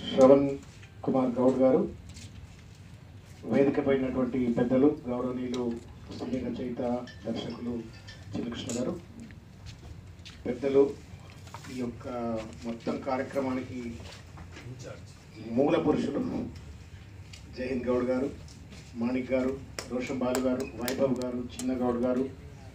శ్రవణ్ కుమార్ గౌడ్ గారు వేదిక పైనటువంటి పెద్దలు గౌరవనీయులు సినీ రచయిత దర్శకులు చిన్నకృష్ణ గారు పెద్దలు ఈ యొక్క మొత్తం కార్యక్రమానికి మూల పురుషులు జయహింద్ గౌడ్ గారు మాణిక్ గారు రోషన్ బాలు గారు వైభవ్ గారు చిన్న గౌడ్ గారు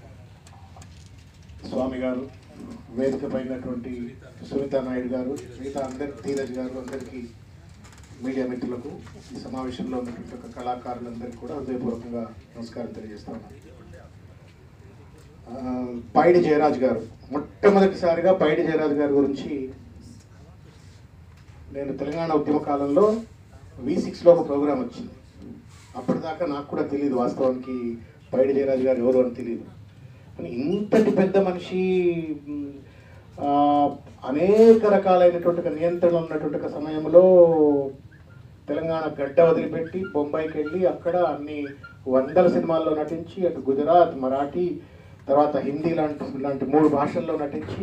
స్వామి గారు వేదిక పైనటువంటి సునీత నాయుడు గారు మిగతా అందరి ధీరజ్ గారు అందరికీ మీడియా మిత్రులకు ఈ సమావేశంలో ఉన్నటువంటి ఒక కళాకారులందరికీ కూడా హృదయపూర్వకంగా నమస్కారం తెలియజేస్తా ఉన్నాను ఆ, పైడి జయరాజ్ గారు మొట్టమొదటిసారిగా పైడి జయరాజ్ గారి గురించి నేను తెలంగాణ ఉద్యమ కాలంలో వి సిక్స్లో ఒక ప్రోగ్రాం వచ్చింది అప్పటిదాకా నాకు కూడా తెలియదు వాస్తవానికి పైడి జయరాజ్ గారు ఎవరు అని తెలియదు కానీ ఇంతటి పెద్ద మనిషి మ్, ఆ, అనేక రకాలైనటువంటి ఒక నియంత్రణ ఉన్నటువంటి ఒక సమయంలో తెలంగాణ గడ్డ వదిలిపెట్టి బొంబాయికి వెళ్ళి అక్కడ అన్ని వందల సినిమాల్లో నటించి అటు గుజరాత్ మరాఠీ తర్వాత హిందీ లాంటి లాంటి మూడు భాషల్లో నటించి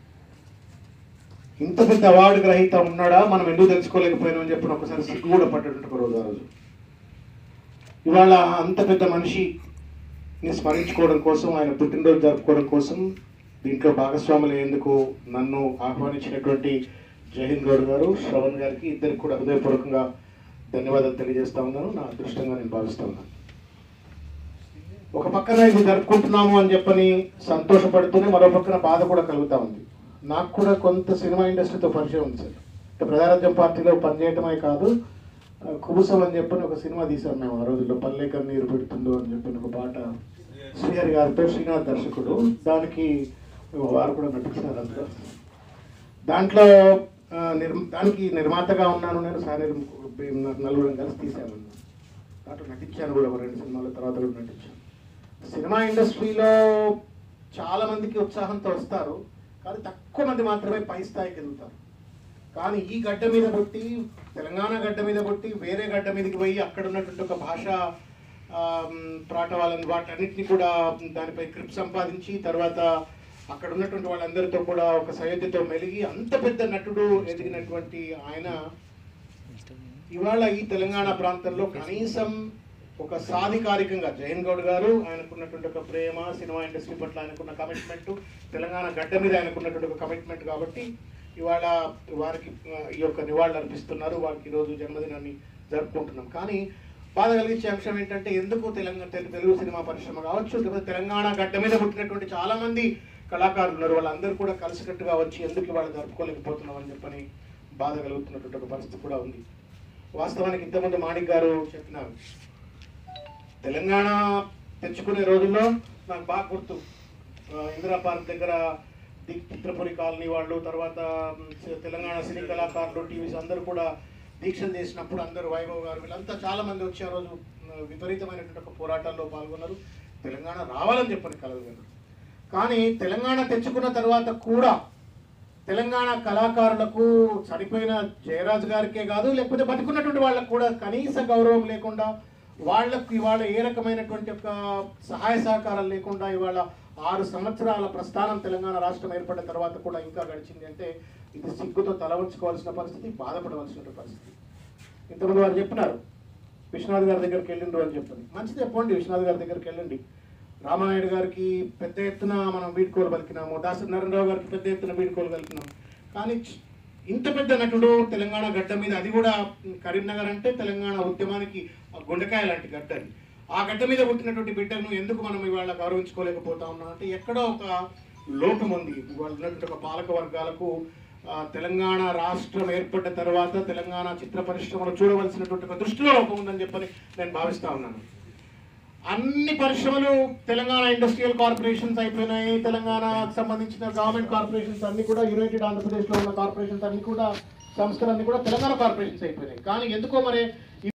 ఇంత పెద్ద అవార్డు గ్రహీత ఉన్నాడా మనం ఎందుకు తెలుసుకోలేకపోయినామని చెప్పిన ఒకసారి సిగ్గు కూడా పడ్డటువంటి ఒక రోజు ఆ రోజు ఇవాళ అంత పెద్ద మనిషిని స్మరించుకోవడం కోసం ఆయన పుట్టినరోజు జరుపుకోవడం కోసం దీంట్లో భాగస్వాములు అయ్యేందుకు నన్ను ఆహ్వానించినటువంటి జయహింద్ గౌడ్ గారు శ్రవణ్ గారికి ఇద్దరికి కూడా హృదయపూర్వకంగా ధన్యవాదాలు తెలియజేస్తా ఉన్నాను నా అదృష్టంగా నేను భావిస్తా ఉన్నాను ఒక పక్కన ఇది జరుపుకుంటున్నాము అని చెప్పని సంతోషపడుతూనే మరో పక్కన బాధ కూడా కలుగుతా ఉంది నాకు కూడా కొంత సినిమా ఇండస్ట్రీతో పరిచయం ఉంది సార్ అంటే ప్రజారాజ్యం పార్టీలో పనిచేయటమే కాదు ఆ, కుబుసం అని చెప్పని ఒక సినిమా తీసాం మేము ఆ రోజుల్లో పల్లె కన్నీరు పెడుతుందో అని చెప్పిన ఒక పాట శ్రీహరి గారితో శ్రీనాథ్ దర్శకుడు దానికి వారు కూడా నటిస్తున్నారు అందులో దాంట్లో ఆ, నిర్- దానికి నిర్మాతగా ఉన్నాను నేను సారీ నలుగురం కలిసి తీశాను దాంట్లో నటించాను కూడా ఒక రెండు సినిమాల తర్వాత కూడా నటించాను సినిమా ఇండస్ట్రీలో చాలా మందికి ఉత్సాహంతో వస్తారు కానీ తక్కువ మంది మాత్రమే పై స్థాయికి ఎదుగుతారు కానీ ఈ గడ్డ మీద పుట్టి తెలంగాణ గడ్డ మీద పుట్టి వేరే గడ్డ మీదకి పోయి అక్కడ ఉన్నటువంటి ఒక భాష ప్రాటవాళ్ళని వాటన్నిటిని కూడా దానిపై క్రిప్ సంపాదించి తర్వాత అక్కడ ఉన్నటువంటి వాళ్ళందరితో కూడా ఒక సయోధ్యతో మెలిగి అంత పెద్ద నటుడు ఎదిగినటువంటి ఆయన ఇవాళ ఈ తెలంగాణ ప్రాంతంలో కనీసం ఒక సాధికారికంగా జయన్ గౌడ్ గారు ఆయనకున్నటువంటి ఒక ప్రేమ సినిమా ఇండస్ట్రీ పట్ల ఆయనకున్న కమిట్మెంట్ తెలంగాణ గడ్డ మీద ఆయనకున్నటువంటి ఒక కమిట్మెంట్ కాబట్టి ఇవాళ వారికి ఆ, ఈ యొక్క నివాళులు అర్పిస్తున్నారు వారికి ఈరోజు జన్మదినాన్ని జరుపుకుంటున్నాం కానీ బాధ కలిగించే అంశం ఏంటంటే ఎందుకు తెలంగాణ తెలు- తెలుగు సినిమా పరిశ్రమ కావచ్చు లేకపోతే తెలంగాణ గడ్డ మీద పుట్టినటువంటి చాలా మంది కళాకారులు ఉన్నారు వాళ్ళందరూ కూడా కలిసికట్టుగా వచ్చి ఎందుకు ఇవాళ జరుపుకోలేకపోతున్నాం అని చెప్పని బాధ కలుగుతున్నటువంటి ఒక పరిస్థితి కూడా ఉంది వాస్తవానికి ఇంతకుముందు మాణిక్ గారు చెప్పినారు తెలంగాణ తెచ్చుకునే రోజుల్లో నాకు బాగా గుర్తు ఆ, ఇందిరా పార్క్ దగ్గర దిక్ చిత్రపురి కాలనీ వాళ్ళు తర్వాత మ్, చ- తెలంగాణ సినీ కళాకారులు టీవీస్ అందరూ కూడా దీక్షలు చేసినప్పుడు అందరూ వైభవ్ గారు వీళ్ళంతా చాలా మంది వచ్చి ఆ రోజు మ్, విపరీతమైనటువంటి ఒక పోరాటాల్లో పాల్గొన్నారు తెలంగాణ రావాలని చెప్పని కలగలేదు కానీ తెలంగాణ తెచ్చుకున్న తర్వాత కూడా తెలంగాణ కళాకారులకు చనిపోయిన జయరాజు గారికే కాదు లేకపోతే బతుకున్నటువంటి వాళ్ళకు కూడా కనీస గౌరవం లేకుండా వాళ్ళకు ఇవాళ ఏ రకమైనటువంటి ఒక సహాయ సహకారాలు లేకుండా ఇవాళ ఆరు సంవత్సరాల ప్రస్థానం తెలంగాణ రాష్ట్రం ఏర్పడిన తర్వాత కూడా ఇంకా గడిచింది అంటే ఇది సిగ్గుతో తల వంచుకోవాల్సిన పరిస్థితి బాధపడవలసిన పరిస్థితి ఇంతకుముందు వారు చెప్పినారు విశ్వనాథ్ గారి దగ్గరికి వెళ్ళిండ్రు అని చెప్పండి మంచిదే పోండి విశ్వనాథ్ గారి దగ్గరికి వెళ్ళండి రామానాయుడు గారికి పెద్ద ఎత్తున మనం వీడ్కోలు పలికినాము దాసరి నారాయణరావు గారికి పెద్ద ఎత్తున వీడ్కోలు పలికినాం కానీ చ్- ఇంత పెద్ద నటుడు తెలంగాణ గడ్డ మీద అది కూడా కరీంనగర్ అంటే తెలంగాణ ఉద్యమానికి గుండెకాయ లాంటి గడ్డ అది ఆ గడ్డ మీద పుట్టినటువంటి బిడ్డను ఎందుకు మనం ఇవాళ గౌరవించుకోలేకపోతా ఉన్నాం అంటే ఎక్కడో ఒక లోపం ఉంది ఇవాళ ఉన్నటువంటి ఒక పాలక వర్గాలకు ఆ, తెలంగాణ రాష్ట్రం ఏర్పడ్డ తర్వాత తెలంగాణ చిత్ర పరిశ్రమలో చూడవలసినటువంటి ఒక దృష్టిలో లోపం ఉందని చెప్పని నేను భావిస్తా ఉన్నాను అన్ని పరిశ్రమలు తెలంగాణ ఇండస్ట్రియల్ కార్పొరేషన్స్ అయిపోయినాయి తెలంగాణకు సంబంధించిన గవర్నమెంట్ కార్పొరేషన్స్ అన్ని కూడా యునైటెడ్ ఆంధ్రప్రదేశ్లో ఉన్న కార్పొరేషన్స్ అన్ని కూడా సంస్థలన్నీ కూడా తెలంగాణ కార్పొరేషన్స్ అయిపోయినాయి కానీ ఎందుకో మరి